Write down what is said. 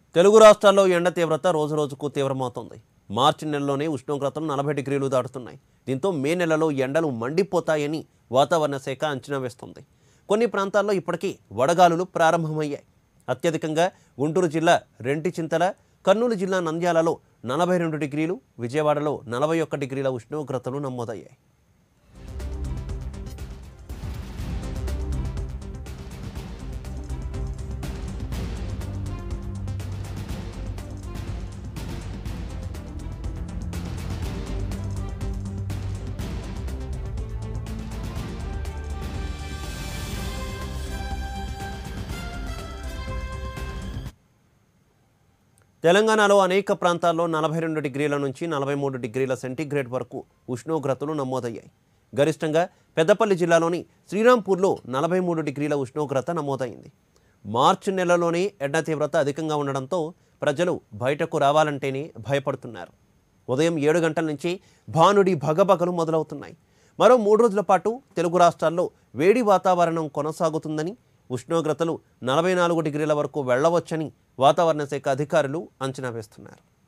తెలుగు రాష్ట్రాల్లో ఎండ తీవ్రత రోజురోజుకు తీవ్రమవుతోంది మార్చి నెలలోనే ఉష్ణోగ్రతలు నలభై డిగ్రీలు దాటుతున్నాయి దీంతో మే నెలలో ఎండలు మండిపోతాయని వాతావరణ శాఖ అంచనా వేస్తోంది కొన్ని ప్రాంతాల్లో ఇప్పటికీ వడగాలులు ప్రారంభమయ్యాయి అత్యధికంగా గుంటూరు జిల్లా రెంటిచింతల కర్నూలు జిల్లా నంద్యాలలో నలభై రెండు డిగ్రీలు విజయవాడలో నలభై ఒక్క డిగ్రీల ఉష్ణోగ్రతలు నమోదయ్యాయి తెలంగాణలో అనేక ప్రాంతాల్లో నలభై రెండు డిగ్రీల నుంచి నలభై మూడు డిగ్రీల సెంటీగ్రేడ్ వరకు ఉష్ణోగ్రతలు నమోదయ్యాయి గరిష్టంగా పెద్దపల్లి జిల్లాలోని శ్రీరాంపూర్లో నలభై మూడు డిగ్రీల ఉష్ణోగ్రత నమోదైంది మార్చి నెలలోనే ఎండ తీవ్రత అధికంగా ఉండడంతో ప్రజలు బయటకు రావాలంటేనే భయపడుతున్నారు ఉదయం ఏడు గంటల నుంచి భానుడి భగభగలు మొదలవుతున్నాయి మరో మూడు రోజుల పాటు తెలుగు రాష్ట్రాల్లో వేడి వాతావరణం కొనసాగుతుందని ఉష్ణోగ్రతలు నలభై నాలుగు డిగ్రీల వరకు వెళ్లవచ్చని వాతావరణ శాఖ అధికారులు అంచనా వేస్తున్నారు